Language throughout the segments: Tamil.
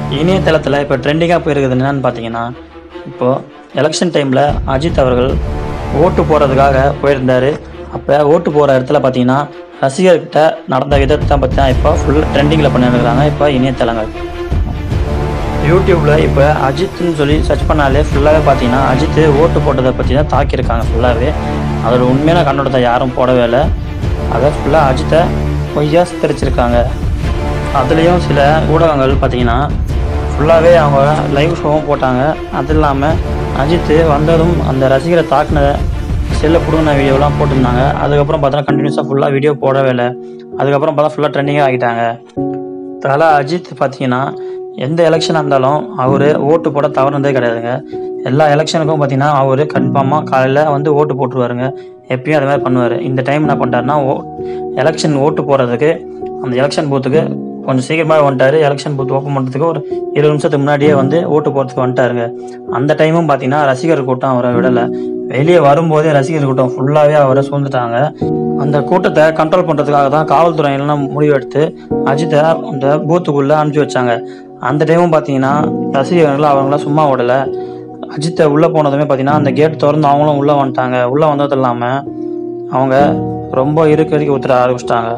இணையதளத்தில் இப்போ ட்ரெண்டிங்காக போயிருக்குது என்னன்னு பார்த்தீங்கன்னா இப்போது எலெக்ஷன் டைமில் அஜித் அவர்கள் ஓட்டு போடுறதுக்காக போயிருந்தார் அப்போ ஓட்டு போகிற இடத்துல பார்த்தீங்கன்னா ரசிகர்கிட்ட நடந்த விதத்தை பற்றி தான் இப்போ ஃபுல் ட்ரெண்டிங்கில் பண்ணிருக்கிறாங்க இப்போ இணையதளங்கள் யூடியூப்பில் இப்போ அஜித்னு சொல்லி சர்ச் பண்ணாலே ஃபுல்லாகவே பார்த்தீங்கன்னா அஜித் ஓட்டு போட்டதை பற்றி தான் தாக்கியிருக்காங்க ஃபுல்லாகவே அதோட உண்மையான கண்ணோட்டத்தை யாரும் போடவே இல்லை அதை ஃபுல்லாக அஜித்தை பொய்யா சித்தரிச்சிருக்காங்க அதுலேயும் சில ஊடகங்கள் பார்த்தீங்கன்னா ஃபுல்லாகவே அவங்க லைவ் ஷோவும் போட்டாங்க அது இல்லாமல் அஜித் வந்ததும் அந்த ரசிகரை தாக்குன செல்லை பிடுங்கின வீடியோலாம் போட்டிருந்தாங்க அதுக்கப்புறம் பார்த்தா கண்டினியூஸாக ஃபுல்லாக வீடியோ போடவே இல்லை அதுக்கப்புறம் பார்த்தா ஃபுல்லாக ட்ரெண்டிங்காக ஆகிட்டாங்க தலை அஜித் பார்த்தீங்கன்னா எந்த எலெக்ஷனாக இருந்தாலும் அவர் ஓட்டு போட தவறுனதே கிடையாதுங்க எல்லா எலெக்ஷனுக்கும் பார்த்தீங்கன்னா அவர் கன்ஃபார்மாக காலையில் வந்து ஓட்டு போட்டுருவாருங்க எப்பயும் அது மாதிரி பண்ணுவார் இந்த டைம் என்ன பண்ணிட்டாருன்னா ஓ எலெக்ஷன் ஓட்டு போடுறதுக்கு அந்த எலெக்ஷன் பூத்துக்கு கொஞ்சம் சீக்கிரமாக வந்துட்டாரு எலெக்ஷன் பூத் ஓப்பன் பண்ணுறதுக்கு ஒரு இருபது நிமிஷத்துக்கு முன்னாடியே வந்து ஓட்டு போகிறதுக்கு வந்துட்டாருங்க அந்த டைமும் பார்த்தீங்கன்னா ரசிகர் கூட்டம் அவரை விடலை வெளியே வரும்போதே ரசிகர் கூட்டம் ஃபுல்லாகவே அவரை சூழ்ந்துட்டாங்க அந்த கூட்டத்தை கண்ட்ரோல் பண்ணுறதுக்காக தான் காவல்துறை எல்லாம் முடிவெடுத்து அஜித்தை அந்த பூத்துக்குள்ளே அனுப்பிச்சி வச்சாங்க அந்த டைமும் பார்த்தீங்கன்னா ரசிகர்கள் அவங்களாம் சும்மா விடலை அஜித்தை உள்ளே போனதுமே பார்த்தீங்கன்னா அந்த கேட் திறந்து அவங்களும் உள்ளே வந்துட்டாங்க உள்ளே வந்தது இல்லாமல் அவங்க ரொம்ப இறுக்கடிக்கு ஊத்துற ஆரம்பிச்சிட்டாங்க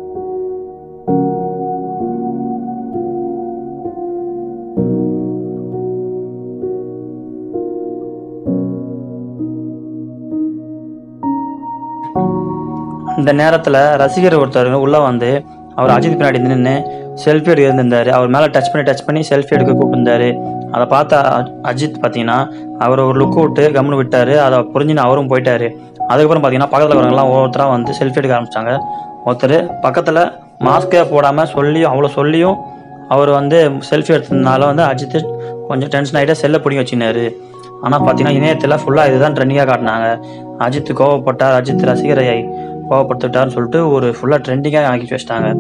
இந்த நேரத்தில் ரசிகர் ஒருத்தர் உள்ளே வந்து அவர் அஜித் பின்னாடி நின்று செல்ஃபி எடுக்க இருந்திருந்தாரு அவர் மேலே டச் பண்ணி டச் பண்ணி செல்ஃபி எடுக்க கூப்பிட்டுருந்தாரு அதை பார்த்த அ- அஜித் பார்த்தீங்கன்னா அவர் ஒரு லுக் விட்டு கம்னு விட்டாரு அதை புரிஞ்சுன்னு அவரும் போயிட்டாரு அதுக்கப்புறம் பார்த்தீங்கன்னா பக்கத்தில் இருக்கிறவங்கலாம் ஒவ்வொருத்தராக வந்து செல்ஃபி எடுக்க ஆரம்பிச்சிட்டாங்க ஒருத்தர் பக்கத்தில் மாஸ்க்கே போடாமல் சொல்லியும் அவ்வளோ சொல்லியும் அவர் வந்து செல்ஃபி எடுத்ததுனால வந்து அஜித் கொஞ்சம் டென்ஷன் ஆகிட்டு செல்லை பிடிங்க வச்சுனாரு ஆனால் பார்த்தீங்கன்னா இணையத்தில் ஃபுல்லாக இதுதான் ட்ரெண்டிங்காக காட்டினாங்க அஜித் கோவப்பட்டார் அஜித் ரசிகரை கோவப்படுத்திட்டார்னு சொல்லிட்டு ஒரு ஃபுல்லாக ட்ரெண்டிங்காக ஆக்கி வச்சிட்டாங்க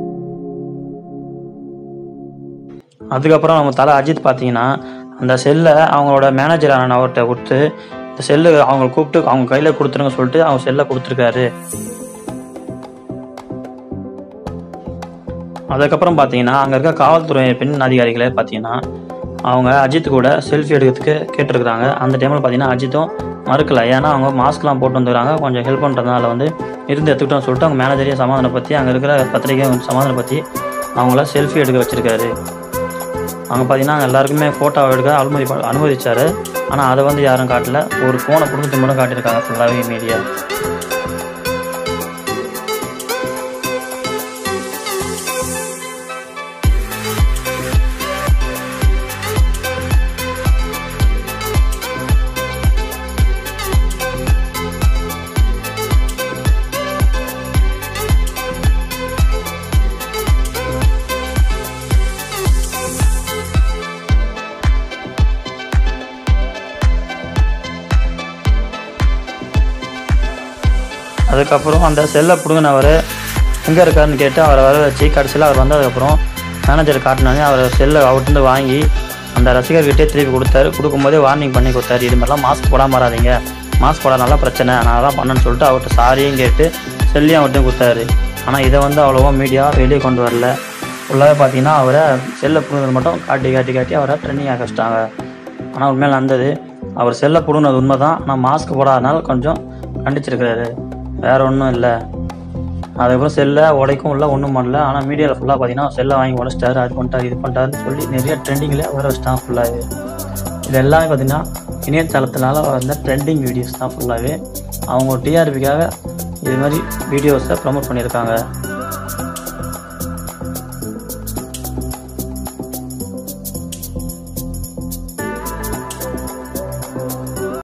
அதுக்கப்புறம் நம்ம தலை அஜித் பார்த்தீங்கன்னா அந்த செல்லை அவங்களோட மேனேஜரான அவர்கிட்ட கொடுத்து இந்த செல்லு அவங்க கூப்பிட்டு அவங்க கையில் கொடுத்துருங்க சொல்லிட்டு அவங்க செல்லை கொடுத்துருக்காரு அதுக்கப்புறம் பார்த்தீங்கன்னா அங்கே இருக்க காவல்துறை பெண் அதிகாரிகளே பார்த்தீங்கன்னா அவங்க அஜித் கூட செல்ஃபி எடுக்கிறதுக்கு கேட்டிருக்கிறாங்க அந்த டைமில் பார்த்தீங்கன்னா அஜித்தும் மறுக்கல ஏன்னா அவங்க மாஸ்க்லாம் போட்டு வந்துக்கிறாங்க கொஞ்சம் ஹெல்ப் பண்ணுறதுனால வந்து இருந்து எடுத்துக்கிட்டோம்னு சொல்லிட்டு அவங்க மேனேஜரையும் சமாதானப்படுத்தி அங்கே இருக்கிற பத்திரிகையும் சமாதானப்படுத்தி அவங்கள செல்ஃபி எடுக்க வச்சிருக்காரு அங்கே பார்த்தீங்கன்னா அங்க எல்லாருக்குமே ஃபோட்டோ எடுக்க அனுமதி அனுமதிச்சாரு ஆனால் அதை வந்து யாரும் காட்டல ஒரு ஃபோனை கொடுத்து மட்டும் காட்டியிருக்காங்க ஃபுல்லாகவே மீடியா அதுக்கப்புறம் அந்த செல்லை பிடுங்கினவர் எங்கே இருக்காருன்னு கேட்டு அவரை வர வச்சு கடைசியில் அவர் வந்ததுக்கப்புறம் மேனேஜர் காட்டினோடனே அவர் செல்லை அவர்கிட்ட வாங்கி அந்த ரசிகர்கிட்டே திருப்பி கொடுத்தாரு கொடுக்கும்போதே வார்னிங் பண்ணி கொடுத்தாரு இது மாதிரிலாம் மாஸ்க் போடாம வராதீங்க மாஸ்க் போடாதனால பிரச்சனை நான் தான் பண்ணேன்னு சொல்லிட்டு அவர்கிட்ட சாரியும் கேட்டு செல்லையும் அவர்கிட்ட கொடுத்தாரு ஆனால் இதை வந்து அவ்வளோவா மீடியா வெளியே கொண்டு வரல ஃபுல்லாகவே பார்த்தீங்கன்னா அவரை செல்லை பிடுங்கிறது மட்டும் காட்டி காட்டி காட்டி அவரை ட்ரெண்டிங் ஆக வச்சிட்டாங்க ஆனால் உண்மையில நடந்தது அவர் செல்லை பிடுங்கினது உண்மை தான் ஆனால் மாஸ்க் போடாதனால கொஞ்சம் கண்டிச்சிருக்கிறாரு வேற ஒன்றும் இல்லை அதுக்கப்புறம் செல்லை உடைக்கும் இல்லை ஒன்றும் பண்ணல ஆனால் மீடியாவில் ஃபுல்லாக பார்த்தீங்கன்னா செல்லை வாங்கி உடச்சிட்டாரு அது பண்ணிட்டாரு இது பண்ணிட்டாருன்னு சொல்லி நிறைய ட்ரெண்டிங்கில் வர வச்சிட்டான் ஃபுல்லாகவே இது எல்லாமே பார்த்தீங்கன்னா இணையதளத்தினால வந்த ட்ரெண்டிங் வீடியோஸ் தான் ஃபுல்லாகவே அவங்க டிஆர்பிக்காக இது மாதிரி வீடியோஸை ப்ரமோட் பண்ணியிருக்காங்க